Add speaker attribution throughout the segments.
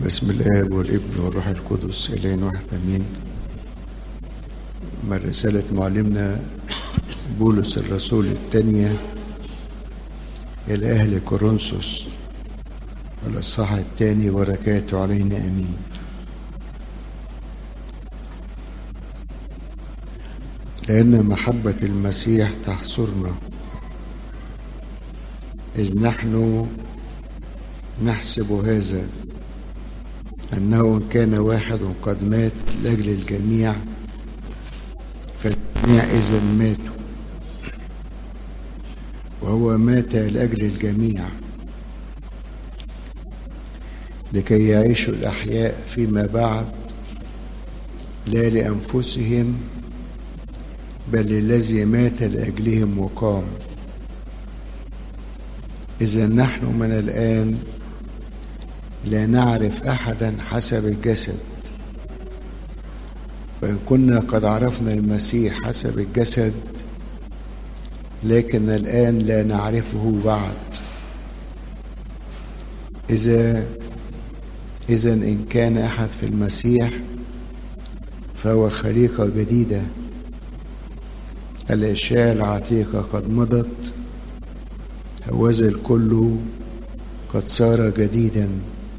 Speaker 1: بسم الآب والابن والروح القدس إلين واحد أمين من رسالة معلمنا بولس الرسول الثانية إلى أهل كورنثوس الإصحاح الثاني بركاته علينا أمين لأن محبة المسيح تحصرنا إذ نحن نحسب هذا أنه إن كان واحد قد مات لأجل الجميع فالجميع إذا ماتوا وهو مات لأجل الجميع لكي يعيشوا الأحياء فيما بعد لا لأنفسهم بل للذي مات لأجلهم وقام إذا نحن من الآن لا نعرف أحدا حسب الجسد وإن كنا قد عرفنا المسيح حسب الجسد لكن الآن لا نعرفه بعد إذا إذا إن كان أحد في المسيح فهو خليقة جديدة الأشياء العتيقة قد مضت هوذا الكل قد صار جديدا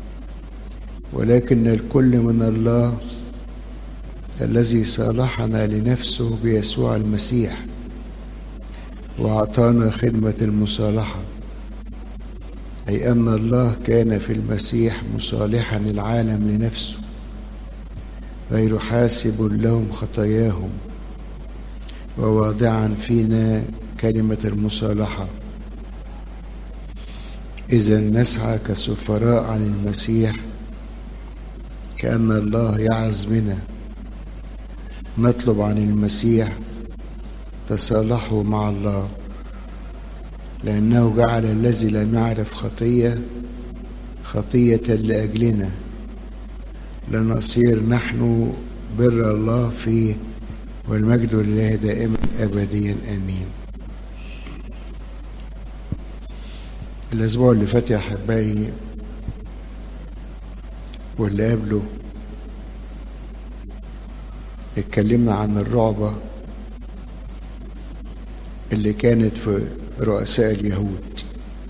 Speaker 1: ولكن الكل من الله الذي صالحنا لنفسه بيسوع المسيح واعطانا خدمه المصالحه اي ان الله كان في المسيح مصالحا العالم لنفسه غير حاسب لهم خطاياهم وواضعا فينا كلمه المصالحه اذا نسعى كسفراء عن المسيح كأن الله يعز بنا نطلب عن المسيح تصالحوا مع الله لأنه جعل الذي لم يعرف خطية خطية لأجلنا لنصير نحن بر الله فيه والمجد لله دائما أبديا آمين الأسبوع اللي فات يا أحبائي واللي قبله اتكلمنا عن الرعبة اللي كانت في رؤساء اليهود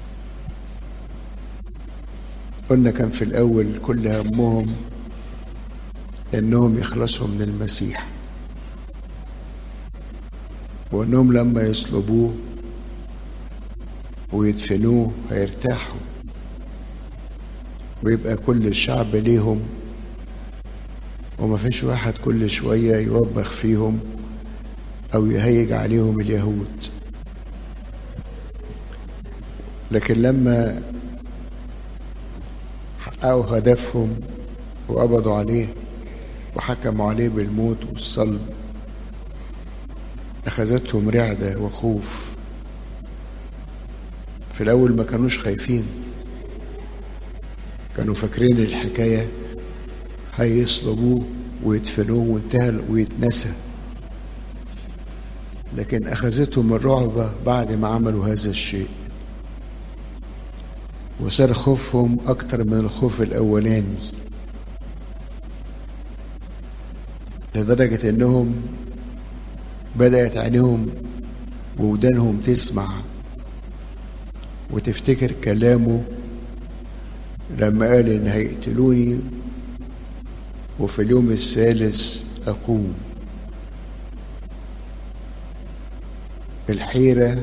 Speaker 1: قلنا كان في الأول كل همهم إنهم يخلصوا من المسيح وإنهم لما يصلبوه ويدفنوه هيرتاحوا ويبقى كل الشعب ليهم وما فيش واحد كل شوية يوبخ فيهم أو يهيج عليهم اليهود لكن لما حققوا هدفهم وقبضوا عليه وحكموا عليه بالموت والصلب أخذتهم رعدة وخوف في الأول ما كانوش خايفين كانوا فاكرين الحكاية هيصلبوه ويدفنوه وانتهى ويتنسى لكن أخذتهم الرعبة بعد ما عملوا هذا الشيء وصار خوفهم أكتر من الخوف الأولاني لدرجة إنهم بدأت عينيهم وودانهم تسمع وتفتكر كلامه لما قال إن هيقتلوني وفي اليوم الثالث أقوم الحيرة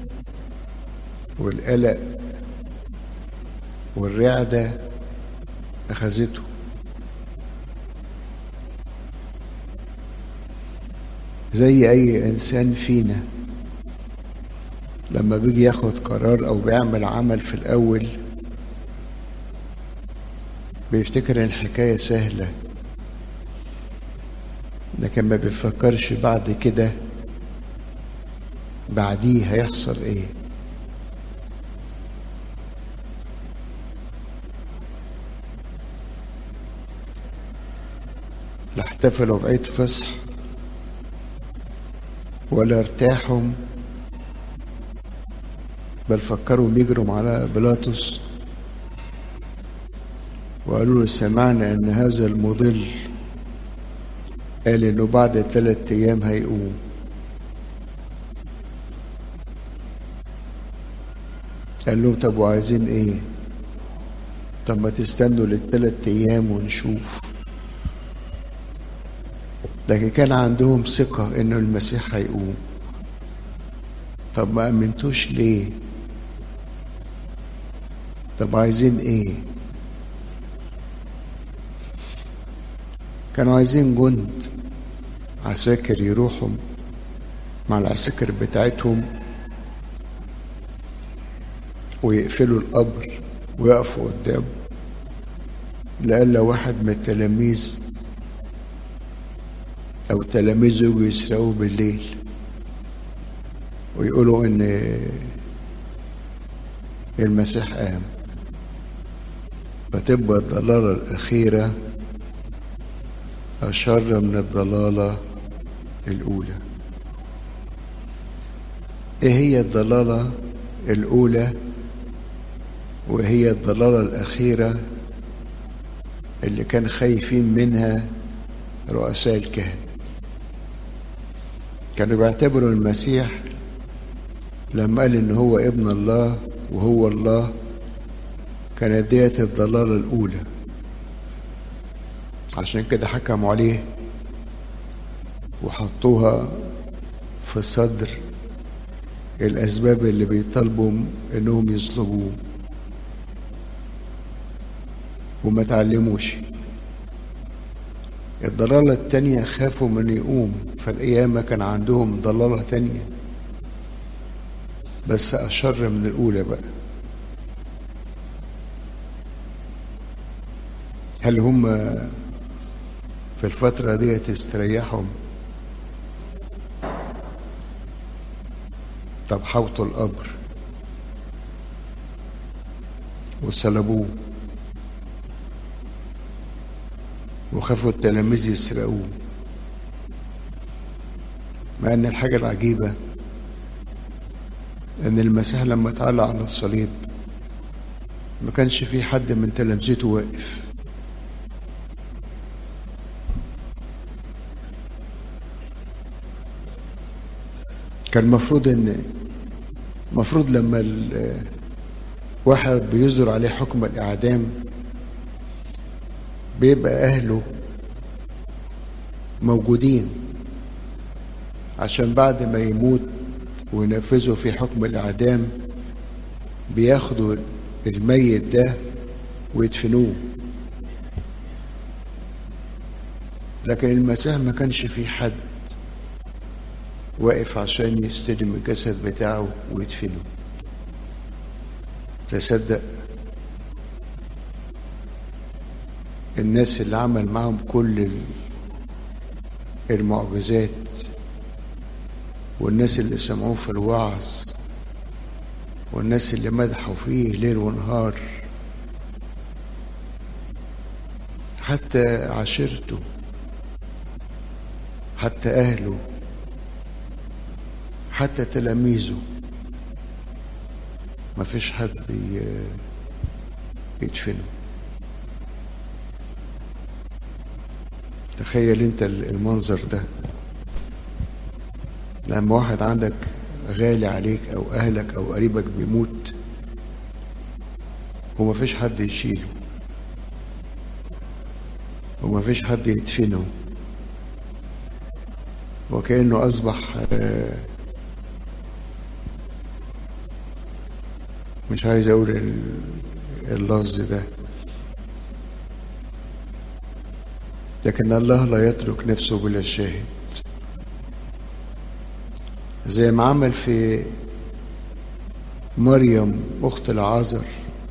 Speaker 1: والقلق والرعدة أخذته زي أي إنسان فينا لما بيجي ياخد قرار أو بيعمل عمل في الأول بيفتكر ان الحكاية سهلة لكن ما بيفكرش بعد كده بعديه هيحصل ايه لا احتفلوا بعيد فصح ولا ارتاحوا بل فكروا يجروا على بيلاطس وقالوا له سمعنا ان هذا المضل قال انه بعد ثلاثة ايام هيقوم قال لهم طب وعايزين ايه طب ما تستنوا للثلاث ايام ونشوف لكن كان عندهم ثقة انه المسيح هيقوم طب ما امنتوش ليه طب عايزين ايه كانوا عايزين جند عساكر يروحوا مع العساكر بتاعتهم ويقفلوا القبر ويقفوا قدامه لألا واحد من التلاميذ أو تلاميذه يجوا يسرقوه بالليل ويقولوا إن المسيح قام فتبقى الضلالة الأخيرة أشر من الضلالة الأولى إيه هي الضلالة الأولى وهي الضلالة الأخيرة اللي كان خايفين منها رؤساء الكهنة كانوا بيعتبروا المسيح لما قال إن هو ابن الله وهو الله كانت ديت الضلالة الأولى عشان كده حكموا عليه وحطوها في صدر الأسباب اللي بيطالبوا إنهم يصلبوه وما تعلموش الضلالة التانية خافوا من يقوم فالقيامة كان عندهم ضلالة تانية بس أشر من الأولى بقى هل هم في الفترة دي استريحوا طب حوطوا القبر وصلبوه وخافوا التلاميذ يسرقوه مع ان الحاجة العجيبة ان المسيح لما اتعلق على الصليب ما كانش في حد من تلامذته واقف كان المفروض ان المفروض لما واحد بيصدر عليه حكم الاعدام بيبقى اهله موجودين عشان بعد ما يموت وينفذوا في حكم الاعدام بياخدوا الميت ده ويدفنوه لكن المسيح ما كانش في حد واقف عشان يستلم الجسد بتاعه ويدفنه تصدق الناس اللي عمل معهم كل المعجزات والناس اللي سمعوه في الوعظ والناس اللي مدحوا فيه ليل ونهار حتى عشيرته حتى أهله حتى تلاميذه ما فيش حد يدفنه تخيل انت المنظر ده لما واحد عندك غالي عليك او اهلك او قريبك بيموت وما فيش حد يشيله وما فيش حد يدفنه وكأنه أصبح مش عايز أقول اللفظ ده لكن الله لا يترك نفسه بلا شاهد زي ما عمل في مريم أخت العازر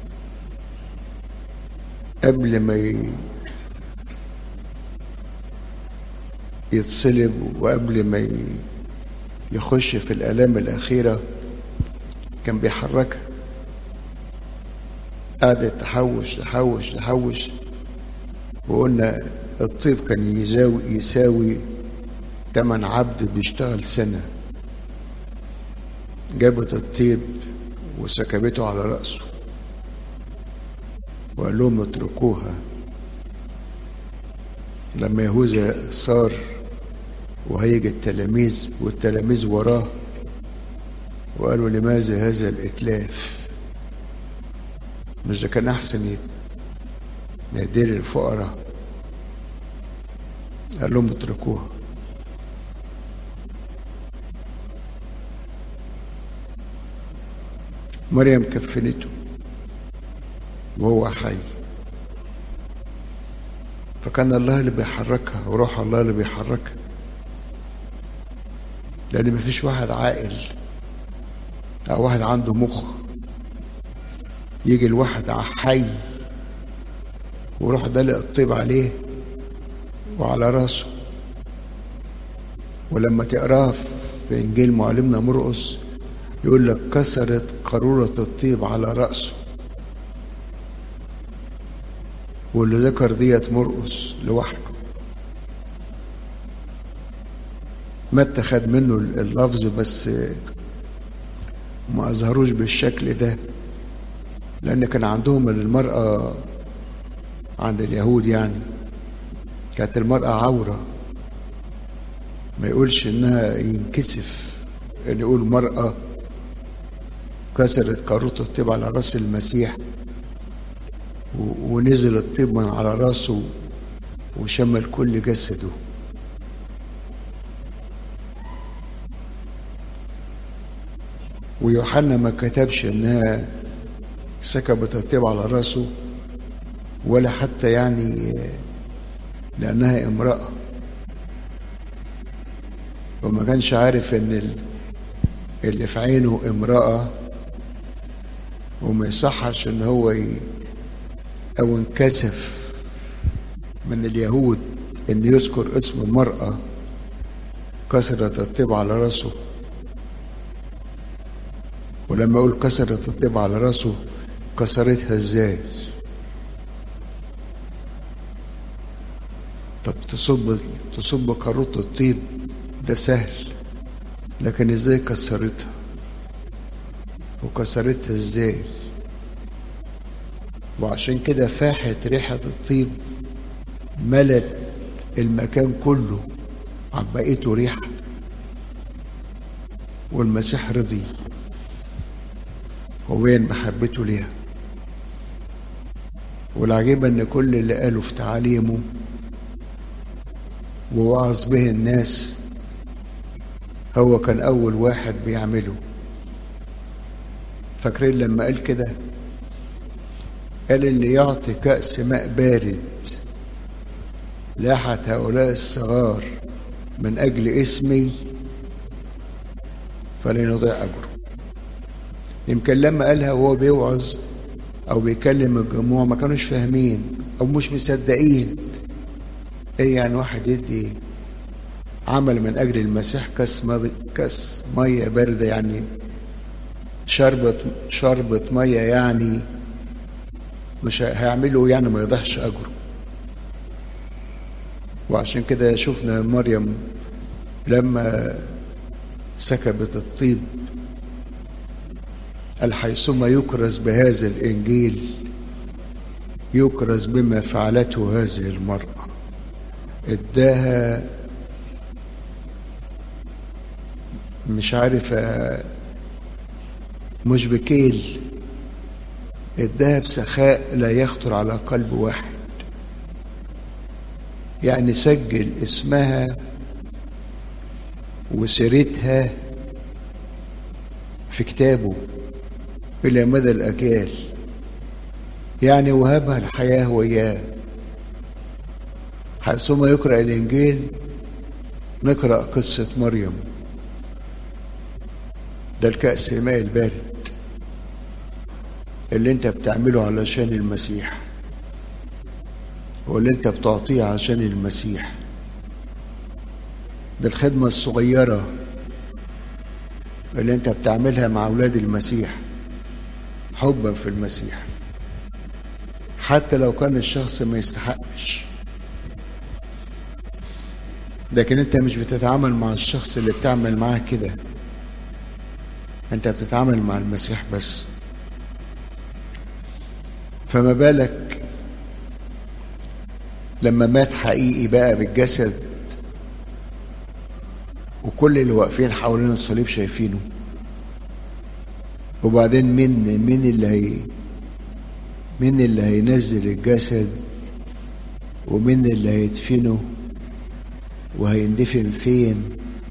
Speaker 1: قبل ما يتصلب وقبل ما يخش في الآلام الأخيرة كان بيحركها قعدت تحوش تحوش تحوش وقلنا الطيب كان يساوي يساوي تمن عبد بيشتغل سنة جابت الطيب وسكبته على رأسه وقال لهم اتركوها لما يهوذا صار وهيج التلاميذ والتلاميذ وراه وقالوا لماذا هذا الإتلاف مش ده كان أحسن ندير الفقراء قال لهم اتركوها مريم كفنته وهو حي فكان الله اللي بيحركها وروح الله اللي بيحركها لأن مفيش واحد عاقل أو واحد عنده مخ يجي الواحد حي ويروح دلق الطيب عليه وعلى راسه ولما تقراه في إنجيل معلمنا مرقس يقول لك كسرت قارورة الطيب على رأسه واللي ذكر ديت مرقس لوحده متى خد منه اللفظ بس ما أظهروش بالشكل ده لأن كان عندهم المرأة عند اليهود يعني كانت المرأة عورة ما يقولش إنها ينكسف إن يقول مرأة كسرت قاروط الطيب على راس المسيح ونزل الطيب من على راسه وشمل كل جسده ويوحنا ما كتبش انها سكبت الطيب على راسه ولا حتى يعني لانها امراه وما كانش عارف ان اللي في عينه امراه وما يصحش ان هو ي... او انكسف من اليهود ان يذكر اسم المرأة كسرت الطيب على راسه ولما يقول كسرت الطيب على راسه كسرتها ازاي طب تصب تصب كاروت الطيب ده سهل لكن ازاي كسرتها وكسرتها ازاي وعشان كده فاحت ريحة الطيب ملت المكان كله عن بقيته ريحة والمسيح رضي وبين محبته ليها والعجيب ان كل اللي قاله في تعاليمه ووعظ به الناس هو كان اول واحد بيعمله فاكرين لما قال كده قال اللي يعطي كأس ماء بارد لأحد هؤلاء الصغار من أجل اسمي فلن يضيع أجره يمكن لما قالها وهو بيوعظ أو بيكلم الجموع ما كانوش فاهمين أو مش مصدقين إيه يعني واحد يدي عمل من أجل المسيح كاس مضي كاس مية باردة يعني شربة شربة مية يعني مش هيعمله يعني ما يضيعش أجره وعشان كده شفنا مريم لما سكبت الطيب قال حيثما يكرز بهذا الإنجيل يكرز بما فعلته هذه المرأة اداها مش عارف مش بكيل اداها بسخاء لا يخطر على قلب واحد يعني سجل اسمها وسيرتها في كتابه إلى مدى الأجيال يعني وهبها الحياة وإياه حيثما يقرأ الإنجيل نقرأ قصة مريم ده الكأس الماء البارد اللي انت بتعمله علشان المسيح واللي انت بتعطيه عشان المسيح ده الخدمة الصغيرة اللي انت بتعملها مع أولاد المسيح حبا في المسيح حتى لو كان الشخص ما يستحقش لكن انت مش بتتعامل مع الشخص اللي بتعمل معاه كده انت بتتعامل مع المسيح بس فما بالك لما مات حقيقي بقى بالجسد وكل اللي واقفين حوالين الصليب شايفينه وبعدين مين مين اللي هي مين اللي هينزل الجسد ومين اللي هيدفنه وهيندفن فين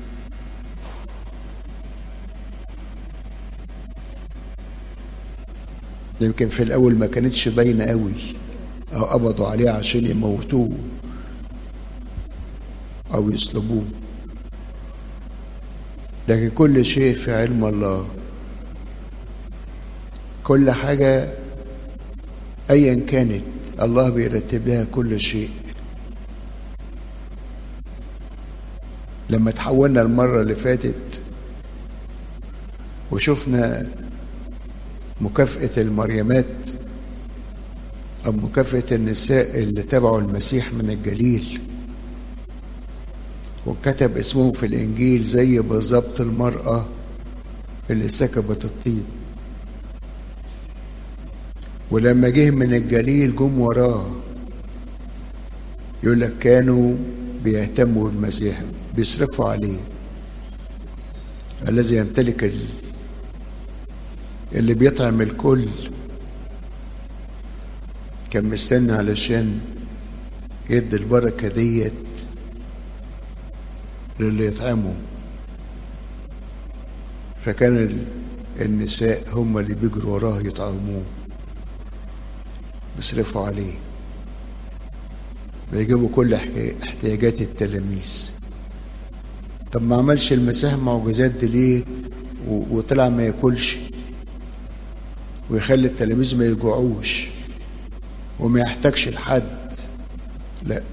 Speaker 1: يمكن في الاول ما كانتش باينه قوي او قبضوا عليه عشان يموتوه او يصلبوه لكن كل شيء في علم الله كل حاجه ايا كانت الله بيرتب لها كل شيء لما تحولنا المره اللي فاتت وشفنا مكافأة المريمات أو مكافأة النساء اللي تبعوا المسيح من الجليل وكتب اسمهم في الإنجيل زي بالظبط المرأة اللي سكبت الطين ولما جه من الجليل جم وراه يقول لك كانوا بيهتموا بالمسيح بيصرفوا عليه الذي يمتلك ال... اللي بيطعم الكل كان مستني علشان يدي البركة ديت للي يطعمه فكان النساء هم اللي بيجروا وراه يطعموه بيصرفوا عليه بيجيبوا كل احتياجات التلاميذ طب ما عملش المسيح معجزات دي ليه وطلع ما ياكلش ويخلي التلاميذ ما يجوعوش وما يحتاجش لحد لا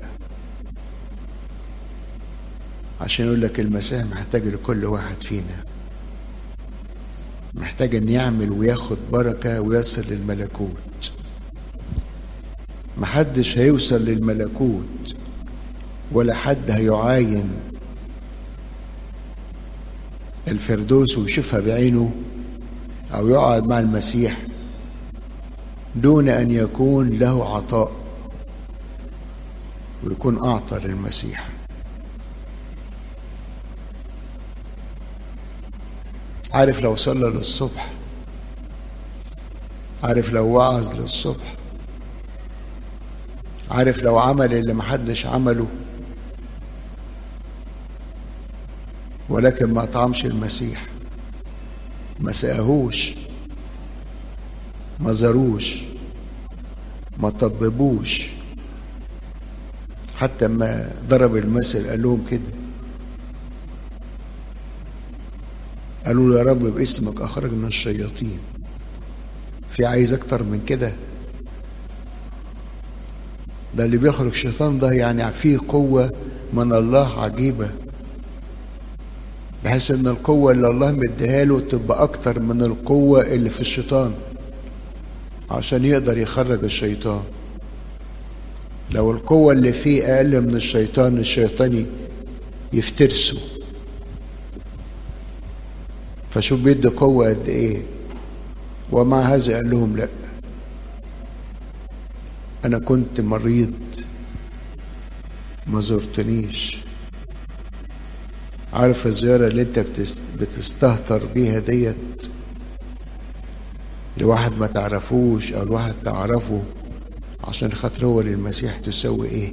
Speaker 1: عشان يقول لك المسيح محتاج لكل واحد فينا محتاج ان يعمل وياخد بركة ويصل للملكوت محدش هيوصل للملكوت ولا حد هيعاين الفردوس ويشوفها بعينه أو يقعد مع المسيح دون أن يكون له عطاء ويكون أعطى للمسيح عارف لو صلى للصبح عارف لو وعظ للصبح عارف لو عمل اللي محدش عمله ولكن ما طعمش المسيح ما سقاهوش ما زاروش ما طببوش حتى ما ضرب المثل قال لهم كده قالوا له يا رب باسمك اخرجنا الشياطين في عايز اكتر من كده ده اللي بيخرج الشيطان ده يعني فيه قوة من الله عجيبة بحيث ان القوة اللي الله مديها له تبقى اكتر من القوة اللي في الشيطان عشان يقدر يخرج الشيطان لو القوة اللي فيه اقل من الشيطان الشيطان يفترسه فشوف بيدي قوة قد ايه ومع هذا قال لهم لا انا كنت مريض ما زرتنيش عارف الزيارة اللي انت بتستهتر بيها ديت لواحد ما تعرفوش او لواحد تعرفه عشان خاطر هو للمسيح تسوي ايه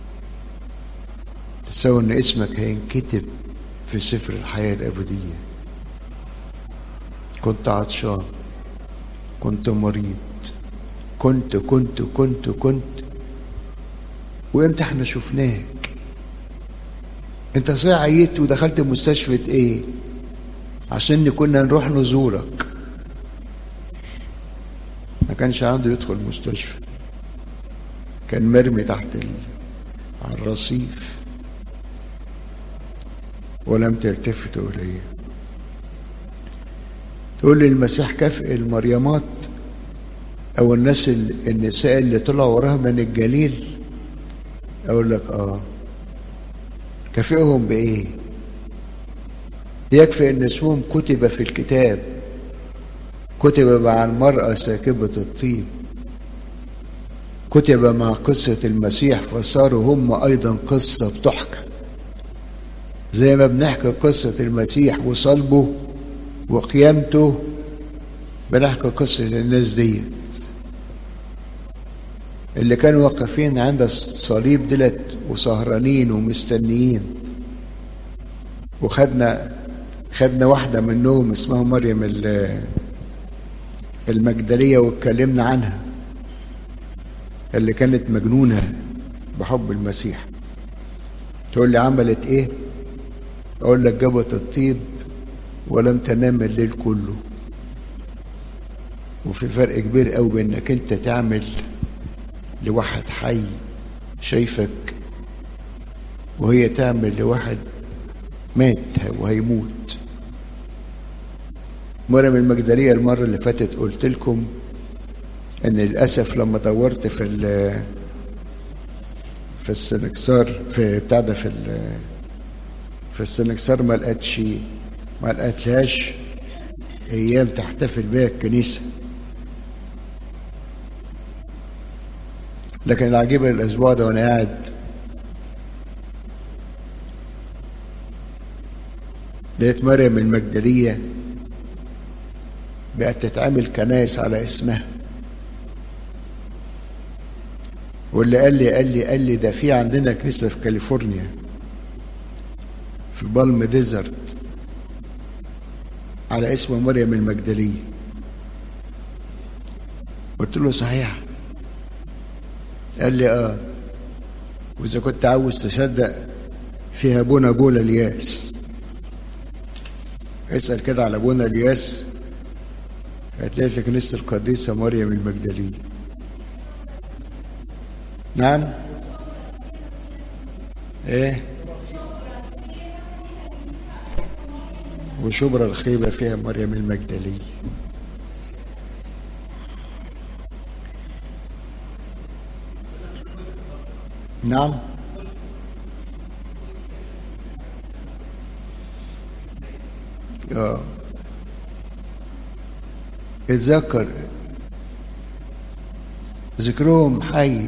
Speaker 1: تسوي ان اسمك هينكتب في سفر الحياة الأبدية كنت عطشان كنت مريض كنت كنت كنت كنت وامتى احنا شفناك انت صحيح عيت ودخلت مستشفى ايه عشان كنا نروح نزورك ما كانش عنده يدخل مستشفى كان مرمي تحت ال... على الرصيف ولم تلتفت إليه تقول لي المسيح كافئ المريمات أو الناس النساء اللي طلعوا وراها من الجليل أقول لك آه كافئهم بإيه؟ يكفي أن اسمهم كتب في الكتاب كتب مع المرأة ساكبة الطيب كتب مع قصة المسيح فصاروا هم أيضا قصة بتحكى زي ما بنحكي قصة المسيح وصلبه وقيامته بنحكي قصة الناس ديت اللي كانوا واقفين عند الصليب دلت وسهرانين ومستنيين وخدنا خدنا واحدة منهم اسمها مريم المجدلية واتكلمنا عنها اللي كانت مجنونة بحب المسيح تقول لي عملت ايه اقول لك جابت الطيب ولم تنام الليل كله وفي فرق كبير قوي بانك انت تعمل لواحد حي شايفك وهي تعمل لواحد مات وهيموت مريم المجدلية المرة اللي فاتت قلت لكم ان للاسف لما دورت في ال في السنكسار في بتاع ده في في السنكسار ما لقتش ما لقتلهاش ايام تحتفل بها الكنيسه لكن العجيب الاسبوع ده وانا قاعد لقيت مريم المجدليه بقت تتعمل كنايس على اسمها واللي قال لي قال لي قال لي ده في عندنا كنيسه في كاليفورنيا في بالم ديزرت على اسم مريم المجدليه قلت له صحيح قال لي اه واذا كنت عاوز تصدق فيها ابونا بولا الياس اسال كده على ابونا الياس هتلاقي في كنيسه القديسه مريم المجدليه نعم ايه وشبرا الخيبة فيها مريم المجدلية نعم اه اتذكر ذكرهم حي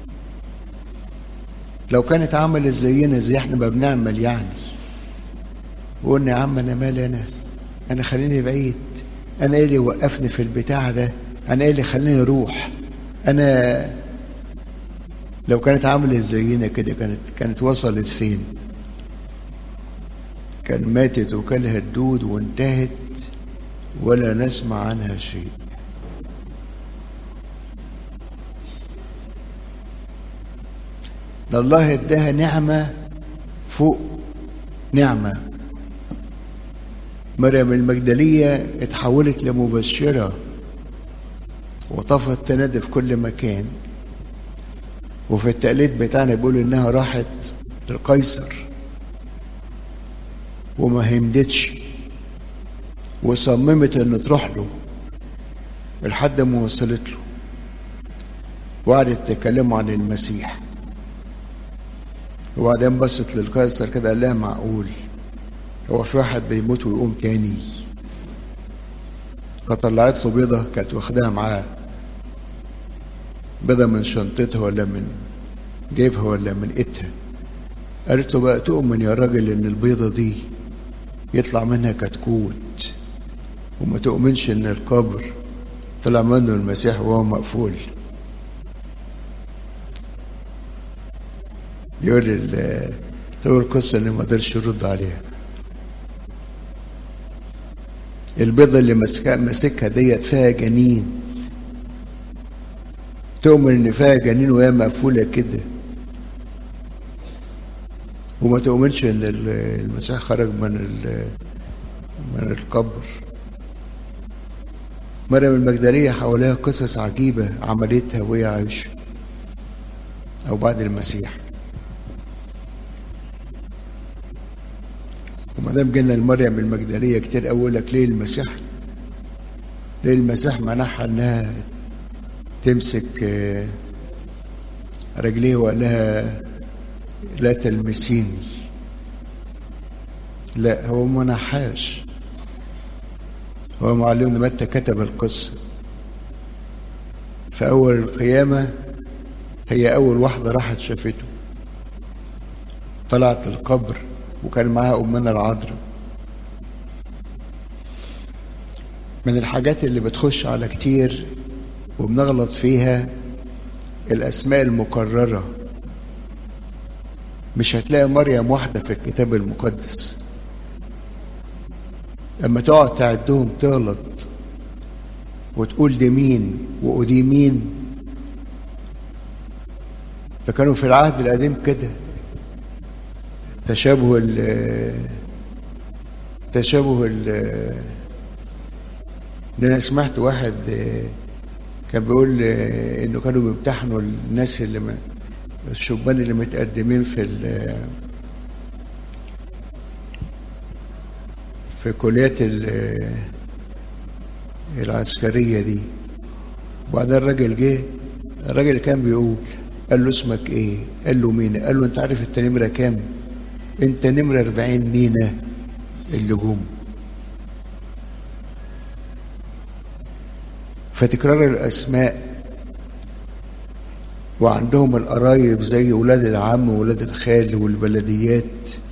Speaker 1: لو كانت عملت زينا زي احنا ما بنعمل يعني وقلنا يا عم انا مالي انا انا خليني بعيد انا ايه اللي وقفني في البتاع ده انا ايه اللي خليني اروح انا لو كانت عملت زينا كده كانت كانت وصلت فين كان ماتت وكلها الدود وانتهت ولا نسمع عنها شيء ده الله اداها نعمة فوق نعمة مريم المجدلية اتحولت لمبشرة وطفت تنادي في كل مكان وفي التقليد بتاعنا بيقول انها راحت للقيصر وما همدتش وصممت ان تروح له لحد ما وصلت له وقعدت تكلمه عن المسيح وبعدين بصت للقيصر كده قال لها معقول هو في واحد بيموت ويقوم تاني فطلعت له بيضة كانت واخداها معاه بيضة من شنطتها ولا من جيبها ولا من ايدها قالت له بقى تؤمن يا راجل ان البيضة دي يطلع منها كتكوت وما تؤمنش ان القبر طلع منه المسيح وهو مقفول يقول تقول القصة اللي ما قدرش يرد عليها البيضة اللي ماسكها ماسكها ديت فيها جنين تؤمن ان فيها جنين وهي مقفولة كده وما تؤمنش ان المسيح خرج من من القبر مريم المجدلية حواليها قصص عجيبة عملتها وهي عايشة أو بعد المسيح وما دام جينا لمريم المجدليه كتير اقول لك ليه المسيح ليه المسيح منحها انها تمسك رجليه وقال لها لا تلمسيني لا هو ما منحاش هو معلمنا متى كتب القصة في أول القيامة هي أول واحدة راحت شافته طلعت القبر وكان معاها أمنا العذراء من الحاجات اللي بتخش على كتير وبنغلط فيها الأسماء المكررة مش هتلاقي مريم واحدة في الكتاب المقدس لما تقعد تعدهم تغلط وتقول دي مين ودي مين فكانوا في العهد القديم كده تشابه ال تشابه ال انا سمعت واحد كان بيقول انه كانوا بيمتحنوا الناس اللي ما الشبان اللي متقدمين في في كليات العسكريه دي وبعدين الراجل جه الراجل كان بيقول قال له اسمك ايه؟ قال له مينا قال له انت عارف انت نمره كام؟ انت نمره 40 مينا اللي جم فتكرار الاسماء وعندهم القرايب زي ولاد العم وولاد الخال والبلديات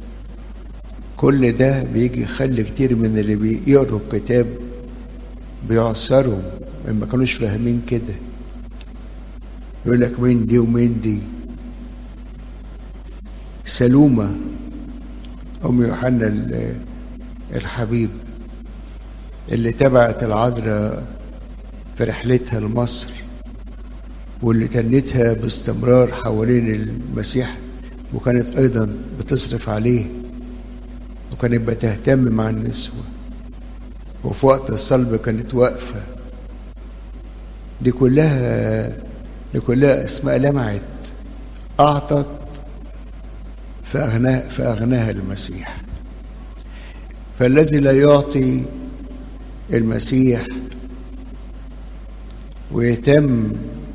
Speaker 1: كل ده بيجي يخلي كتير من اللي بيقروا الكتاب بيعصروا ما كانوش فاهمين كده يقول لك مين دي ومين دي سلومة أم يوحنا الحبيب اللي تبعت العذراء في رحلتها لمصر واللي تنتها باستمرار حوالين المسيح وكانت أيضا بتصرف عليه وكانت بتهتم مع النسوة وفي وقت الصلب كانت واقفة دي كلها دي كلها أسماء لمعت أعطت فأغناها, فأغناها المسيح فالذي لا يعطي المسيح ويهتم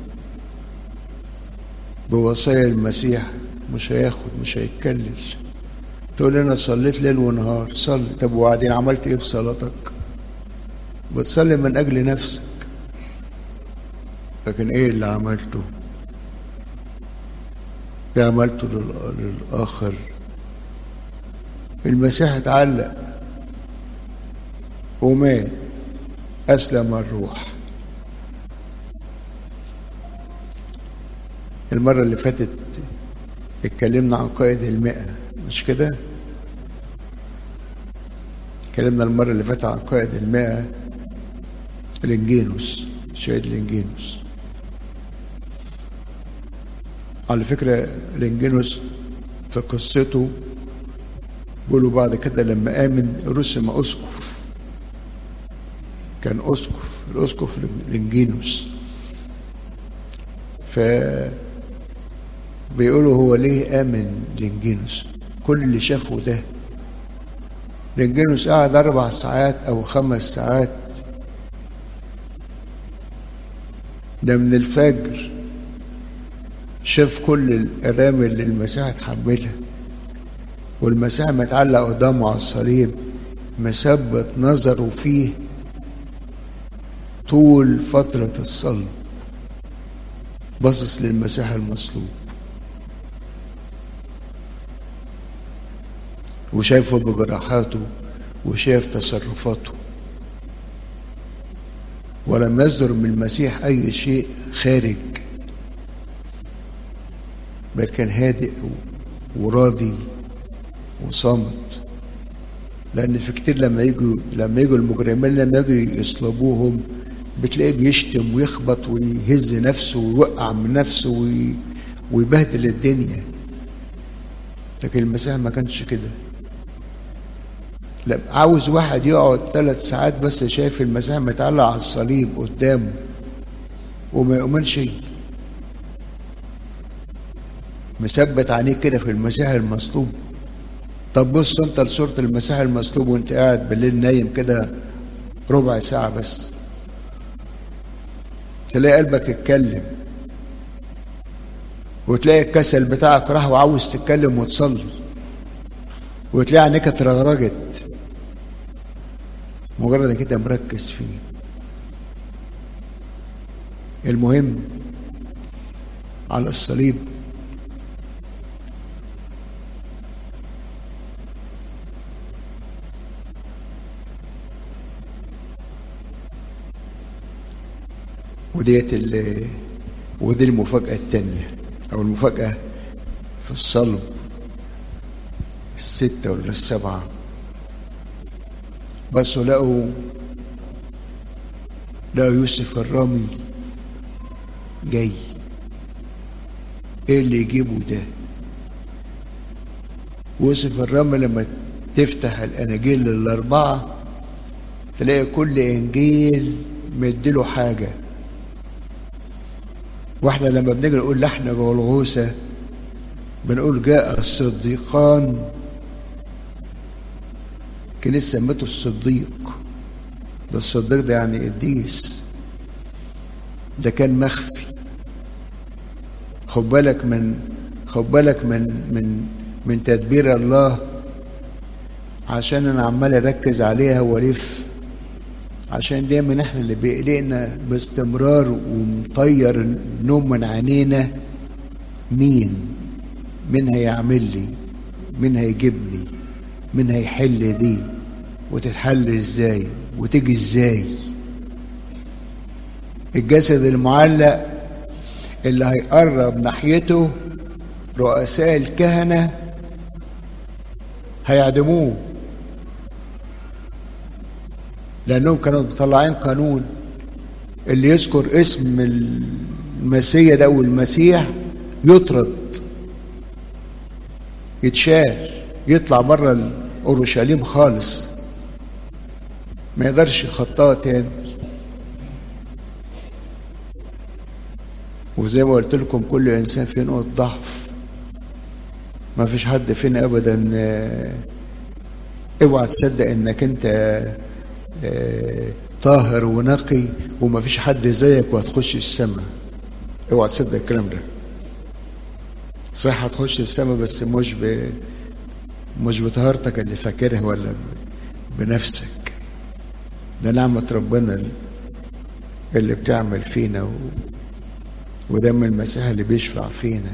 Speaker 1: بوصايا المسيح مش هياخد مش هيتكلل تقول انا صليت ليل ونهار صلي طب وبعدين عملت ايه بصلاتك بتصلي من اجل نفسك لكن ايه اللي عملته اللي عملته للاخر المسيح اتعلق ومات اسلم الروح المرة اللي فاتت اتكلمنا عن قائد المئة مش كده؟ اتكلمنا المرة اللي فاتت عن قائد المئة لنجينوس شهيد لنجينوس على فكرة لنجينوس في قصته بيقولوا بعد كده لما آمن رسم أسقف كان أسقف الأسقف لنجينوس ف بيقولوا هو ليه آمن لنجينوس كل اللي شافه ده لنجينوس قعد أربع ساعات أو خمس ساعات ده من الفجر شاف كل الأرامل اللي المسيح اتحملها والمسيح متعلق قدامه على الصليب مثبت نظره فيه طول فترة الصلب باصص للمسيح المصلوب وشايفه بجراحاته وشايف تصرفاته ولم يصدر من المسيح أي شيء خارج بل كان هادئ وراضي وصامت لأن في كتير لما يجوا لما يجوا المجرمين لما يجوا يصلبوهم بتلاقيه بيشتم ويخبط ويهز نفسه ويوقع من نفسه وي... ويبهدل الدنيا لكن المسيح ما كانش كده لا عاوز واحد يقعد ثلاث ساعات بس شايف المسيح متعلق على الصليب قدامه وما يؤمنش مثبت عينيه كده في المسيح المصلوب طب بص انت لصورة المسيح المصلوب وانت قاعد بالليل نايم كده ربع ساعة بس تلاقي قلبك اتكلم وتلاقي الكسل بتاعك راح وعاوز تتكلم وتصلي وتلاقي عينيك اترغرجت مجرد انك انت مركز فيه المهم على الصليب وديت ال ودي المفاجأة التانية أو المفاجأة في الصلب الستة ولا السبعة بس لقوا لقوا يوسف الرامي جاي ايه اللي يجيبه ده يوسف الرامي لما تفتح الاناجيل الاربعه تلاقي كل انجيل مديله حاجه واحنا لما بنيجي نقول لحن جولغوسه بنقول جاء الصديقان كنيسة سمته الصديق ده الصديق ده يعني قديس ده كان مخفي خد بالك من خد بالك من من من تدبير الله عشان انا عمال اركز عليها والف عشان دايما احنا اللي بيقلقنا باستمرار ومطير النوم من عينينا مين مين هيعمل لي مين هيجيبني مين هيحل دي وتتحل ازاي وتيجي ازاي الجسد المعلق اللي هيقرب ناحيته رؤساء الكهنة هيعدموه لأنهم كانوا مطلعين قانون اللي يذكر اسم المسيح ده والمسيح يطرد يتشال يطلع بره اورشليم خالص ما يقدرش يخطاها تاني وزي ما قلت لكم كل انسان فيه نقطه ضعف ما فيش حد فينا ابدا اوعى تصدق انك انت طاهر ونقي وما فيش حد زيك وهتخش السماء اوعى تصدق الكلام ده صح هتخش السماء بس مش ب مش بطهارتك اللي فاكرها ولا بنفسك ده نعمة ربنا اللي بتعمل فينا و... ودم المسيح اللي بيشفع فينا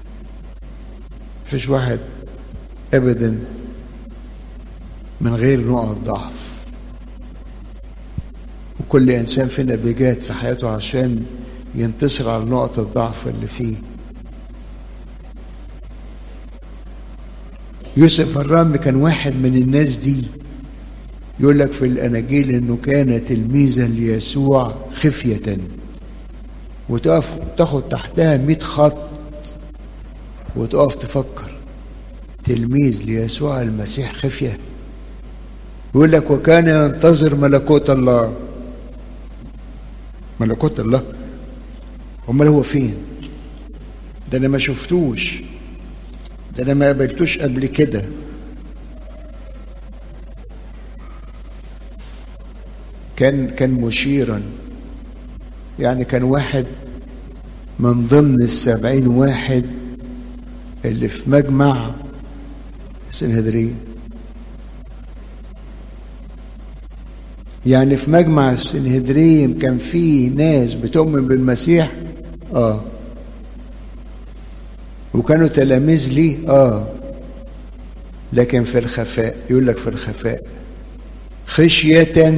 Speaker 1: مفيش واحد ابدا من غير نقط ضعف وكل انسان فينا بيجاهد في حياته عشان ينتصر على نقط الضعف اللي فيه يوسف الرامي كان واحد من الناس دي يقول لك في الاناجيل انه كان تلميذا ليسوع خفيه وتقف تاخد تحتها مئة خط وتقف تفكر تلميذ ليسوع المسيح خفيه يقول لك وكان ينتظر ملكوت الله ملكوت الله امال هو فين ده انا ما شفتوش ده انا ما قابلتوش قبل كده كان كان مشيرا يعني كان واحد من ضمن السبعين واحد اللي في مجمع السنهدرين يعني في مجمع السنهدرين كان في ناس بتؤمن بالمسيح اه وكانوا تلاميذ ليه اه لكن في الخفاء يقول لك في الخفاء خشية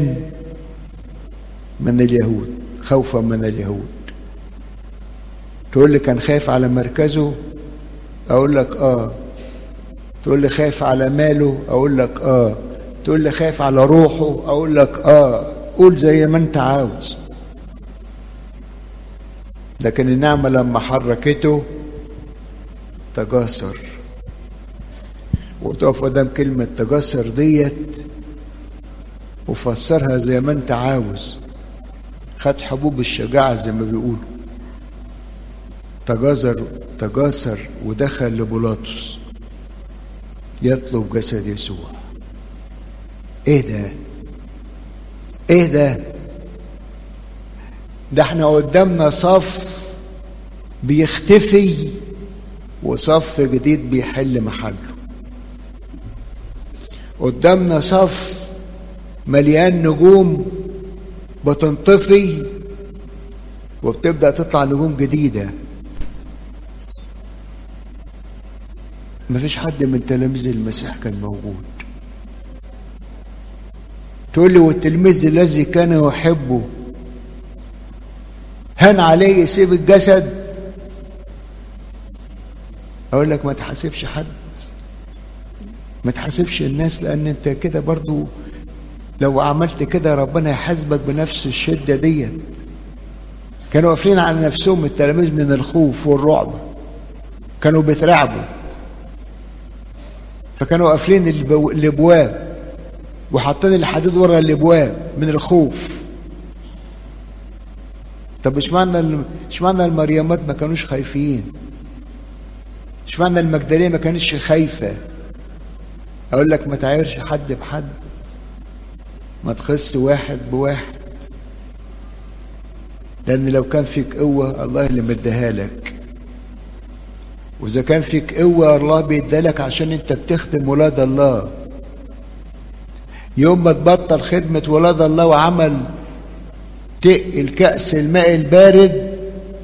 Speaker 1: من اليهود خوفا من اليهود تقول لي كان خايف على مركزه اقول لك اه تقول لي خايف على ماله اقول لك اه تقول لي خايف على روحه اقول لك اه قول زي ما انت عاوز لكن النعمه لما حركته تجاسر وتقف قدام كلمة تجاسر ديت وفسرها زي ما انت عاوز خد حبوب الشجاعة زي ما بيقولوا تجازر تجاسر ودخل لبولاطس يطلب جسد يسوع ايه ده ايه ده ده احنا قدامنا صف بيختفي وصف جديد بيحل محله قدامنا صف مليان نجوم بتنطفي وبتبدا تطلع نجوم جديده ما فيش حد من تلاميذ المسيح كان موجود تقول لي والتلميذ الذي كان يحبه هان عليه يسيب الجسد اقول لك ما تحاسبش حد ما تحاسبش الناس لان انت كده برضو لو عملت كده ربنا يحاسبك بنفس الشدة ديت كانوا واقفين على نفسهم التلاميذ من الخوف والرعب كانوا بيترعبوا فكانوا قافلين الابواب وحاطين الحديد ورا الابواب من الخوف طب اشمعنى اشمعنى المريمات ما كانوش خايفين اشمعنى المجدليه ما كانتش خايفه اقول لك ما تعايرش حد بحد ما تخص واحد بواحد لان لو كان فيك قوه الله اللي مديها لك واذا كان فيك قوه الله بيديها لك عشان انت بتخدم ولاد الله يوم ما تبطل خدمه ولاد الله وعمل تقل كأس الماء البارد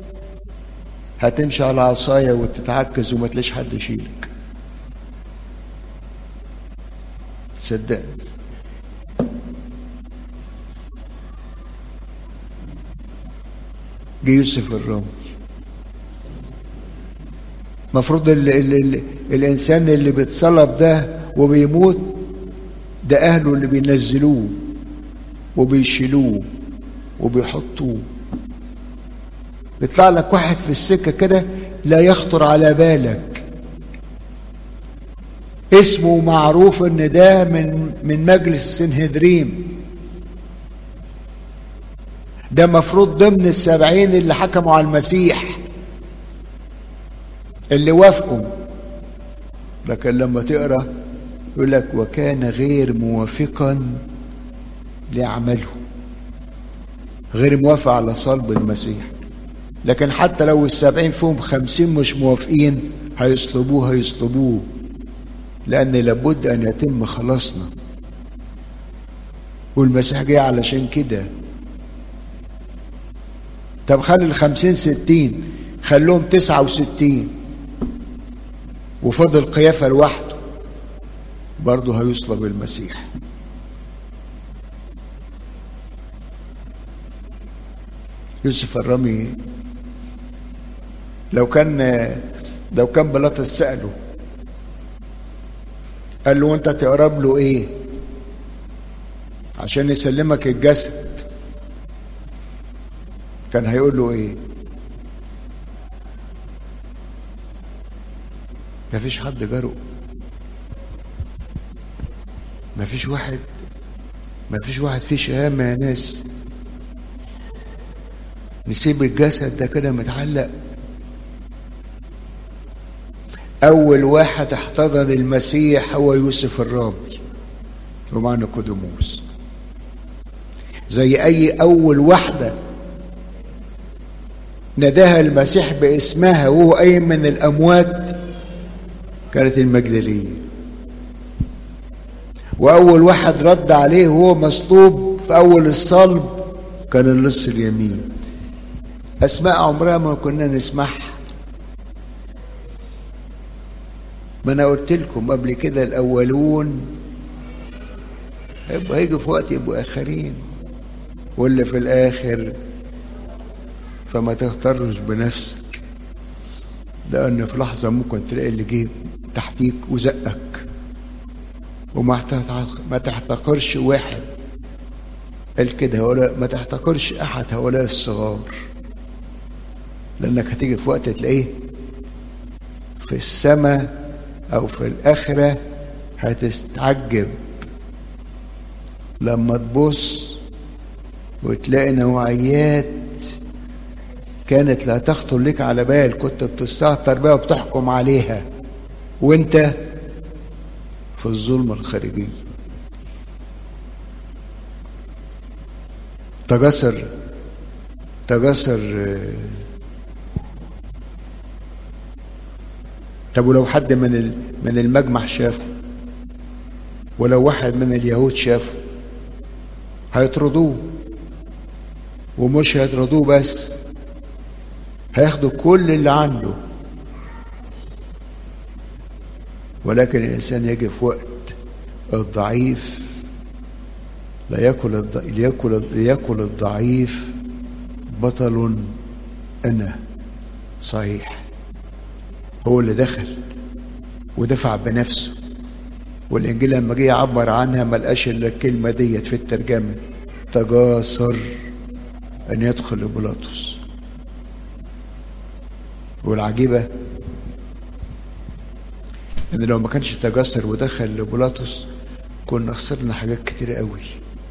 Speaker 1: هتمشي على عصاية وتتعكز وما تلاقيش حد يشيلك صدقني جه يوسف الرمل المفروض ال ال ال الانسان اللي بيتصلب ده وبيموت ده اهله اللي بينزلوه وبيشيلوه وبيحطوه بيطلع لك واحد في السكه كده لا يخطر على بالك اسمه معروف ان ده من من مجلس السنهدريم ده مفروض ضمن السبعين اللي حكموا على المسيح اللي وافقوا لكن لما تقرا يقول لك وكان غير موافقا لعمله غير موافق على صلب المسيح لكن حتى لو السبعين فيهم خمسين مش موافقين هيصلبوه هيصلبوه لأن لابد أن يتم خلاصنا والمسيح جاي علشان كده طب خلي الخمسين ستين خلوهم تسعة وستين وفضل قيافة لوحده برضه هيصلب المسيح يوسف الرمي لو كان لو كان بيلاطس سأله قال له انت تقرب له ايه عشان يسلمك الجسد كان هيقول له ايه مفيش حد جرؤ مفيش واحد مفيش واحد فيه شهامة يا ناس نسيب الجسد ده كده متعلق أول واحد احتضن المسيح هو يوسف الرامي ومعنى قدموس زي أي أول واحدة نداها المسيح باسمها وهو قايم من الأموات كانت المجدلية وأول واحد رد عليه وهو مصلوب في أول الصلب كان اللص اليمين أسماء عمرها ما كنا نسمعها ما أنا قلت لكم قبل كده الأولون هيبقوا هيجوا في وقت يبقوا آخرين واللي في الآخر فما تغترش بنفسك لأن في لحظة ممكن تلاقي اللي جه تحتيك وزقك وما ما تحتقرش واحد قال كده ولا ما تحتقرش أحد هؤلاء الصغار لأنك هتيجي في وقت تلاقيه في السماء أو في الآخرة هتستعجب لما تبص وتلاقي نوعيات كانت لا تخطر لك على بال كنت بتستهتر بها وبتحكم عليها وانت في الظلم الخارجي تجسر تجسر طب ولو حد من من المجمع شافه ولو واحد من اليهود شافه هيطردوه ومش هيطردوه بس هياخدوا كل اللي عنده ولكن الإنسان يجي في وقت الضعيف لا يأكل الض... ليأكل ليأكل الضعيف بطل أنا صحيح هو اللي دخل ودفع بنفسه والإنجيل لما جه يعبر عنها ما لقاش إلا الكلمة ديت في الترجمة تجاسر أن يدخل لبيلاطس والعجيبة إن لو ما كانش تجسر ودخل لبيلاطس كنا خسرنا حاجات كتير قوي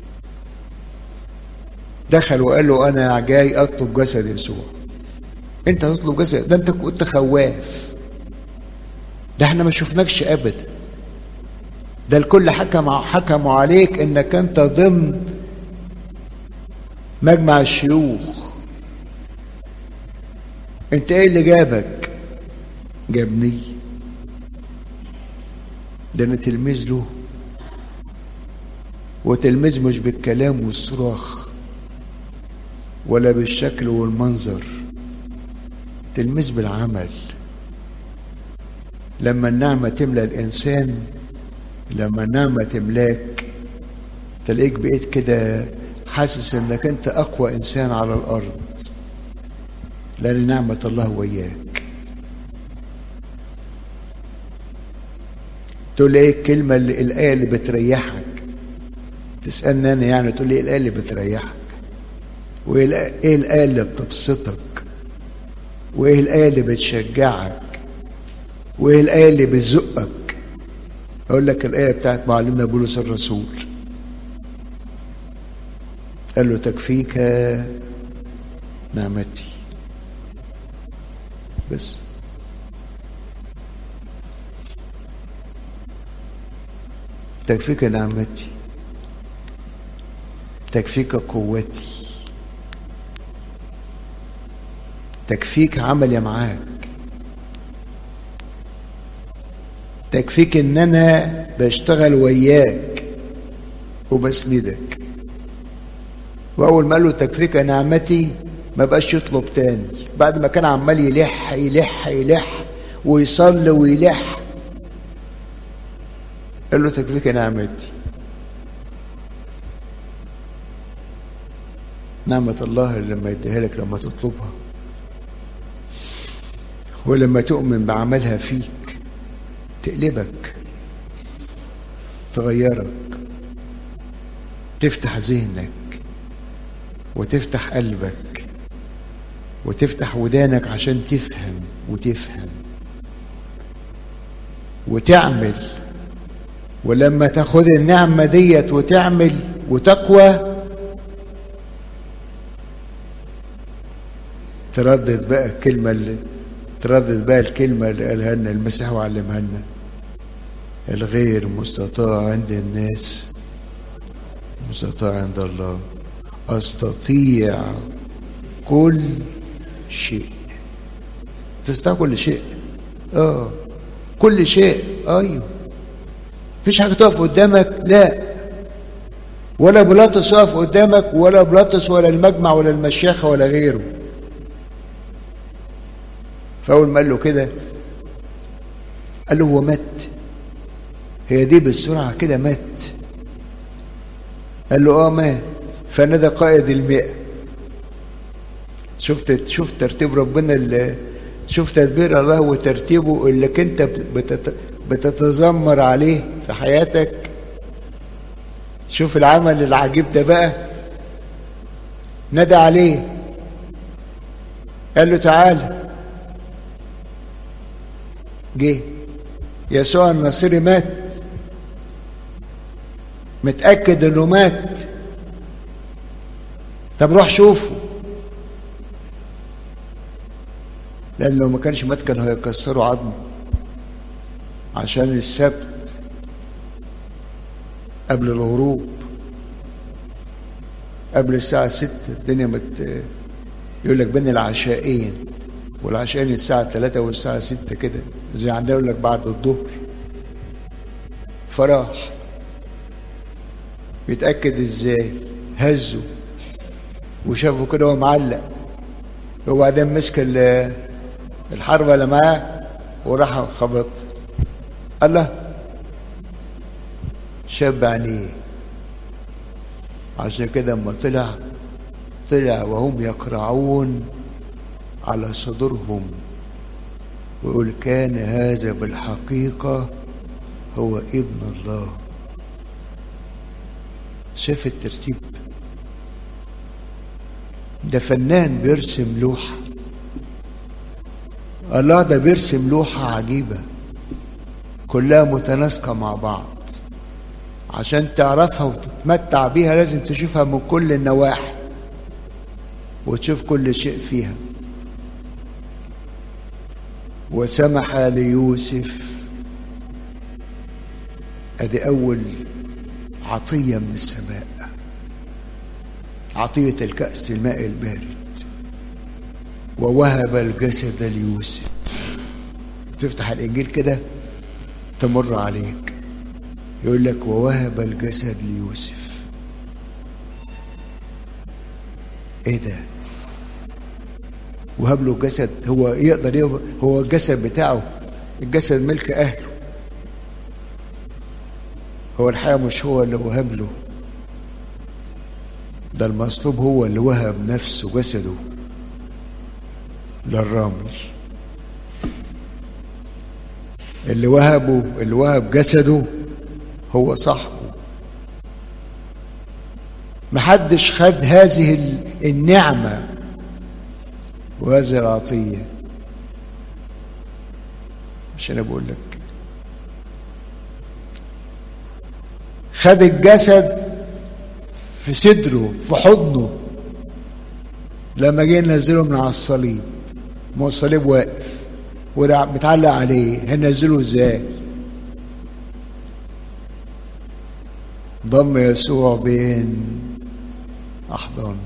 Speaker 1: دخل وقال له أنا جاي أطلب جسد يسوع أنت هتطلب جسد ده أنت كنت خواف ده احنا ما شفناكش أبدا ده الكل حكم حكموا عليك إنك أنت ضمن مجمع الشيوخ انت ايه اللي جابك جابني ده انا تلميذ له وتلميذ مش بالكلام والصراخ ولا بالشكل والمنظر تلميذ بالعمل لما النعمة تملى الإنسان لما النعمة تملاك تلاقيك بقيت كده حاسس انك انت اقوى انسان على الارض لان نعمه الله وياك تقول لي ايه الكلمه اللي الايه اللي بتريحك تسالني انا يعني تقول لي ايه الايه اللي بتريحك وايه ايه الايه اللي بتبسطك وايه الايه اللي بتشجعك وايه الايه اللي بتزقك اقول لك الايه بتاعت معلمنا بولس الرسول قال له تكفيك نعمتي بس تكفيك نعمتي تكفيك قوتي تكفيك عملي معاك تكفيك ان انا بشتغل وياك وبسندك واول ما قال له تكفيك نعمتي ما بقاش يطلب تاني بعد ما كان عمال يلح يلح يلح ويصلي ويلح قال له تكفيك نعمتي نعمة الله اللي لما يديها لك لما تطلبها ولما تؤمن بعملها فيك تقلبك تغيرك تفتح ذهنك وتفتح قلبك وتفتح ودانك عشان تفهم وتفهم وتعمل ولما تاخد النعمة ديت وتعمل وتقوى تردد بقى الكلمة اللي تردد بقى الكلمة اللي قالها لنا المسيح وعلمها لنا الغير مستطاع عند الناس مستطاع عند الله استطيع كل شيء تستطيع كل شيء اه كل شيء ايوه مفيش حاجه تقف قدامك لا ولا بلاطس يقف قدامك ولا بلاطس ولا المجمع ولا المشيخه ولا غيره فاول ما قال له كده قال له هو مات هي دي بالسرعه كده مات قال له اه مات فنادى قائد المئة شفت شفت ترتيب ربنا اللي شوف تدبير الله وترتيبه اللي انت بتت بتتذمر عليه في حياتك شوف العمل العجيب ده بقى نادى عليه قال له تعالى جه يسوع النصيري مات متأكد انه مات طب روح شوفه لان لو ما كانش مات كانوا هيكسروا عظمه عشان السبت قبل الغروب قبل الساعة ستة الدنيا مت يقول لك بين العشاءين والعشاءين الساعة ثلاثة والساعة ستة كده زي عندنا يقول لك بعد الظهر فراح بيتأكد ازاي هزه وشافه كده هو معلق وبعدين مسك الحربة اللي معاه وراح خبط الله شاب عينيه عشان كده اما طلع طلع وهم يقرعون على صدورهم ويقول كان هذا بالحقيقة هو ابن الله شاف الترتيب ده فنان بيرسم لوحة الله ده بيرسم لوحة عجيبة كلها متناسقة مع بعض عشان تعرفها وتتمتع بيها لازم تشوفها من كل النواحي وتشوف كل شيء فيها وسمح ليوسف ادي اول عطيه من السماء عطيه الكاس الماء البارد ووهب الجسد ليوسف تفتح الانجيل كده تمر عليك يقول لك ووهب الجسد ليوسف ايه ده وهب له جسد هو يقدر يوهب هو الجسد بتاعه الجسد ملك اهله هو الحقيقه مش هو اللي وهب له ده المصلوب هو اللي وهب نفسه جسده للرامي اللي وهبه اللي وهب جسده هو صاحبه محدش خد هذه النعمة وهذه العطية مش أنا بقول لك خد الجسد في صدره في حضنه لما جه ننزله من على الصليب ما هو الصليب واقف ومتعلق عليه هننزله ازاي ضم يسوع بين احضانه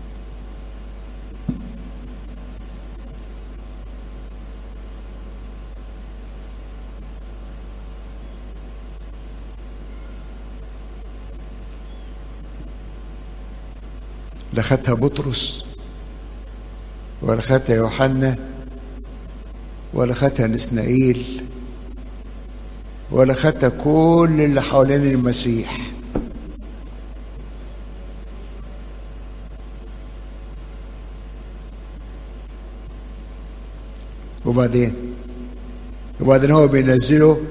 Speaker 1: لا خدها بطرس ولا خدها يوحنا ولا خدها نسنائيل ولا خدها كل اللي حوالين المسيح وبعدين وبعدين هو بينزله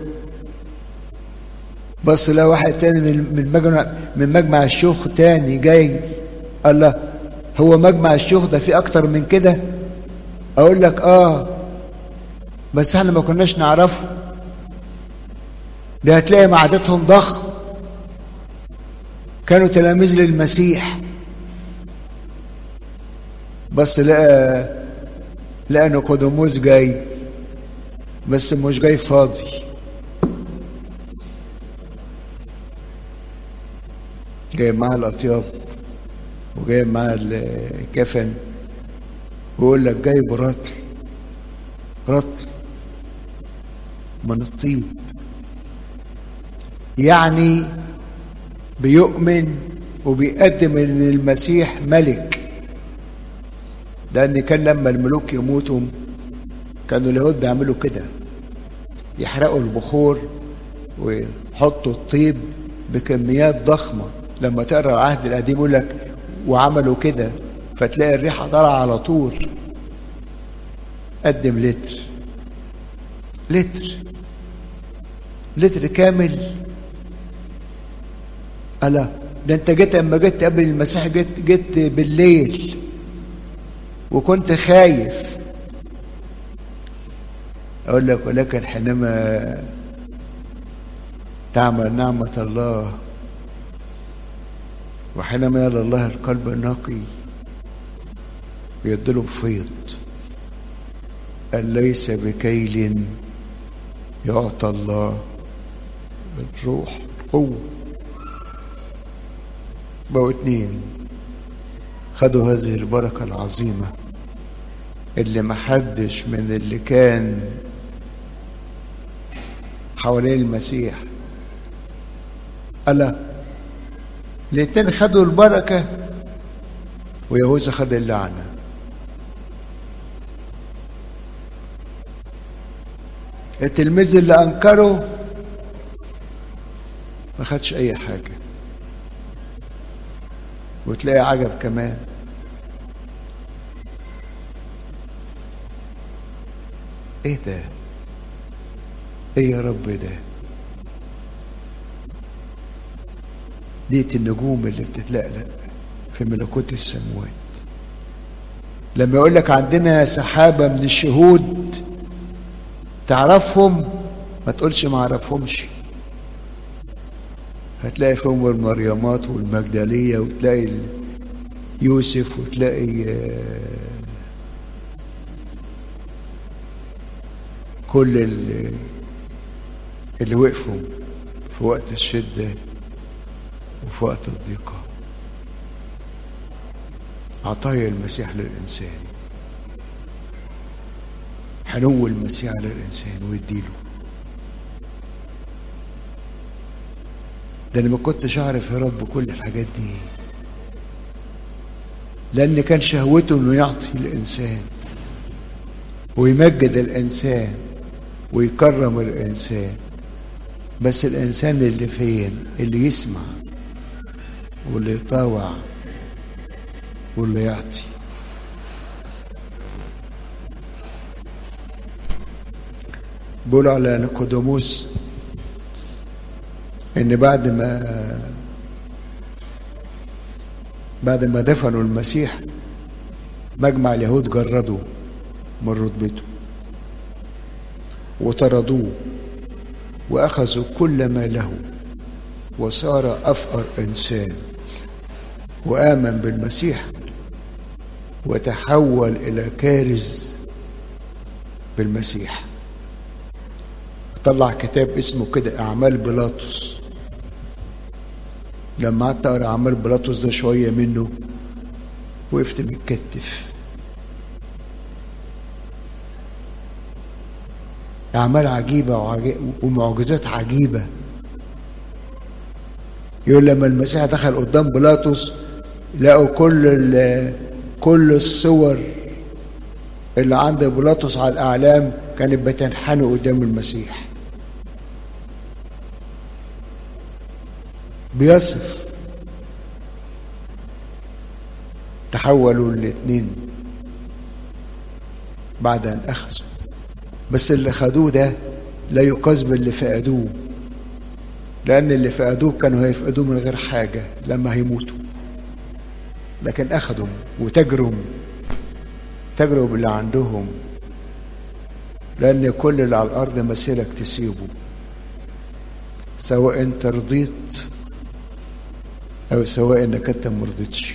Speaker 1: بص لقى واحد تاني من من مجمع من مجمع الشيوخ تاني جاي الله هو مجمع الشيوخ ده فيه اكتر من كده اقول لك اه بس احنا ما كناش نعرفه ده هتلاقي معدتهم ضخم كانوا تلاميذ للمسيح بس لقى لقى نيقوديموس جاي بس مش جاي فاضي جاي معاه الاطياب وجاي معاه الكفن ويقول لك جاي برطل رطل من الطيب يعني بيؤمن وبيقدم ان المسيح ملك لان كان لما الملوك يموتوا كانوا اليهود بيعملوا كده يحرقوا البخور ويحطوا الطيب بكميات ضخمه لما تقرا العهد القديم يقول لك وعملوا كده فتلاقي الريحه طالعه على طول قدم لتر لتر لتر كامل ألا ده انت جيت اما جيت قبل المسيح جيت جيت بالليل وكنت خايف اقول لك ولكن حينما تعمل نعمة الله وحينما يرى الله القلب النقي بيديله فيض قال ليس بكيل يعطى الله الروح قوة بقوا اتنين خدوا هذه البركة العظيمة اللي محدش من اللي كان حوالين المسيح ألا الاتنين خدوا البركة ويهوذا خد اللعنة التلميذ اللي أنكره ما خدش اي حاجة وتلاقي عجب كمان ايه ده ايه يا رب ده ديت النجوم اللي بتتلقلق في ملكوت السماوات لما يقول لك عندنا سحابة من الشهود تعرفهم ما تقولش ما اعرفهمش هتلاقي فيهم المريمات والمجدلية وتلاقي يوسف وتلاقي كل اللي, اللي وقفوا في وقت الشدة وفي وقت الضيقة عطايا المسيح للإنسان حنو المسيح على الإنسان ويديله ده أنا ما كنتش أعرف يا رب كل الحاجات دي لأن كان شهوته إنه يعطي الإنسان ويمجد الإنسان ويكرم الإنسان بس الإنسان اللي فين اللي يسمع واللي يطاوع واللي يعطي بيقول على نيقوديموس ان بعد ما بعد ما دفنوا المسيح مجمع اليهود جردوا من رتبته وطردوه واخذوا كل ما له وصار افقر انسان وامن بالمسيح وتحول الى كارز بالمسيح طلع كتاب اسمه كده اعمال بيلاطس لما قعدت اقرا اعمال بيلاطس ده شويه منه وقفت متكتف اعمال عجيبه وعجي... ومعجزات عجيبه يقول لما المسيح دخل قدام بيلاطس لقوا كل ال... كل الصور اللي عند بيلاطس على الاعلام كانت بتنحني قدام المسيح بيصف تحولوا الاثنين بعد ان اخذوا بس اللي خدوه ده لا يقاس باللي فقدوه لان اللي فقدوه كانوا هيفقدوه من غير حاجه لما هيموتوا لكن اخذوا وتجروا تجروا باللي عندهم لان كل اللي على الارض مسيرك تسيبه سواء انت رضيت او سواء انك انت ما رضيتش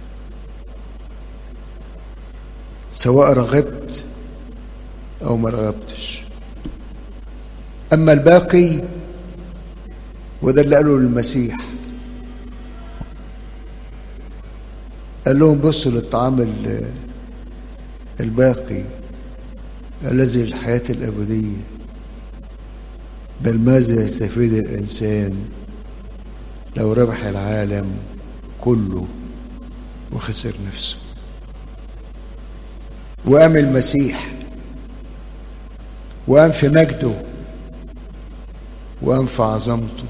Speaker 1: سواء رغبت او ما رغبتش اما الباقي وده اللي قاله للمسيح قال لهم بصوا للطعام الباقي الذي للحياة الأبدية بل ماذا يستفيد الإنسان لو ربح العالم كله وخسر نفسه وقام المسيح وقام في مجده وقام في عظمته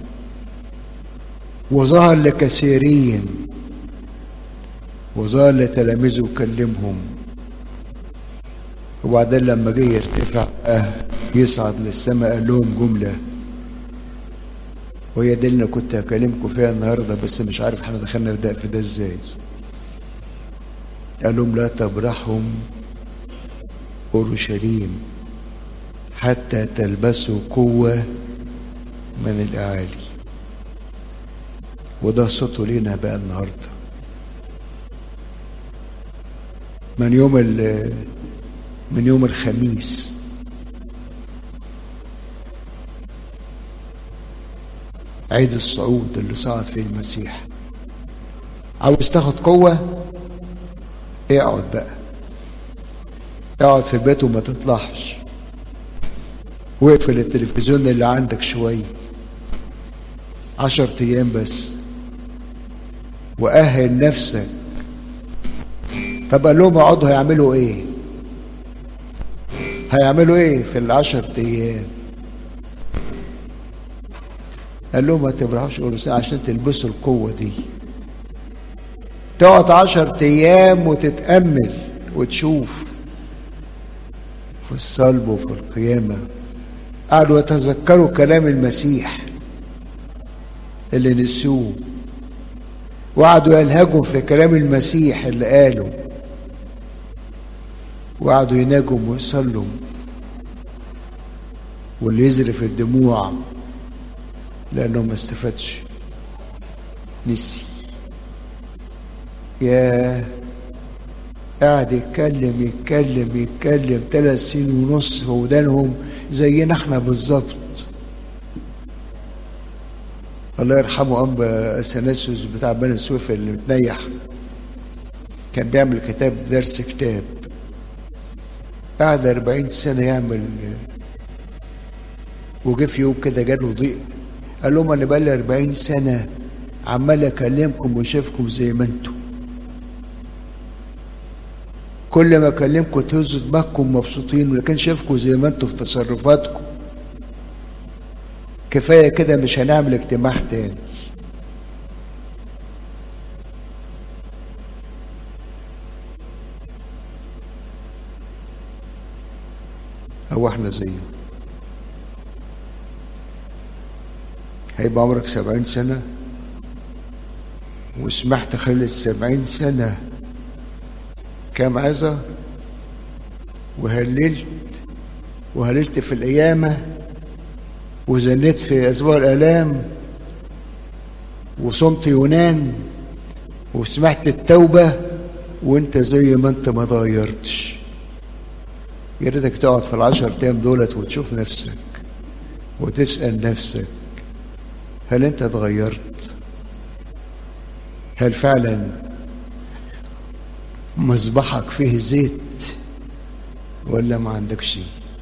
Speaker 1: وظهر لكثيرين وظهر لتلاميذه وكلمهم وبعدين لما جه يرتفع آه يصعد للسماء قال لهم جملة وهي دي اللي كنت هكلمكم فيها النهارده بس مش عارف احنا دخلنا في ده في ده ازاي قال لهم لا تبرحهم اورشليم حتى تلبسوا قوة من الأعالي وده صوته لينا بقى النهارده من يوم من يوم الخميس عيد الصعود اللي صعد فيه المسيح عاوز تاخد قوة اقعد بقى اقعد في البيت وما تطلعش واقفل التلفزيون اللي عندك شوية عشر ايام بس وأهل نفسك طب قال لهم اقعدوا هيعملوا ايه هيعملوا ايه في العشر ايام قال لهم ما تبرحوش اورشليم عشان تلبسوا القوه دي تقعد عشر ايام وتتامل وتشوف في الصلب وفي القيامه قعدوا يتذكروا كلام المسيح اللي نسوه وقعدوا يلهجوا في كلام المسيح اللي قاله وقعدوا يناجوا ويصلوا واللي يزرف الدموع لانه ما استفادش نسي يا قاعد يتكلم يتكلم يتكلم ثلاث سنين ونص في ودانهم زينا احنا بالظبط الله يرحمه أنبا أثناسيوس بتاع بني سويف اللي متنيح كان بيعمل كتاب درس كتاب قعد أربعين سنة يعمل وجه في يوم كده جاله ضيق قال لهم أنا بقالي أربعين سنة عمال أكلمكم وشايفكم زي ما أنتم كل ما أكلمكم تهزوا دماغكم مبسوطين ولكن شايفكم زي ما أنتم في تصرفاتكم كفاية كده مش هنعمل اجتماع تاني هو احنا زيه هيبقى عمرك سبعين سنة وسمحت خلال السبعين سنة كام عظة وهللت وهللت في القيامة وزنيت في أسبوع الآلام وصمت يونان وسمعت التوبة وانت زي ما انت ما اتغيرتش يا ريتك تقعد في العشر ايام دولت وتشوف نفسك وتسأل نفسك هل انت اتغيرت هل فعلا مصباحك فيه زيت ولا ما عندكش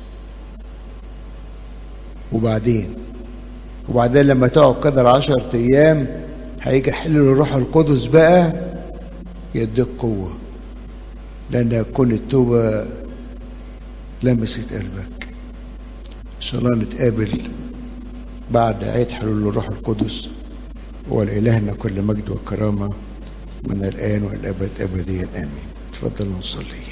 Speaker 1: وبعدين وبعدين لما تقعد كده العشر ايام هيجي حل الروح القدس بقى يديك قوة لأن يكون التوبة لمست قلبك إن شاء الله نتقابل بعد عيد حلول الروح القدس ولإلهنا كل مجد وكرامة من الآن والأبد أبديا آمين تفضلوا نصلي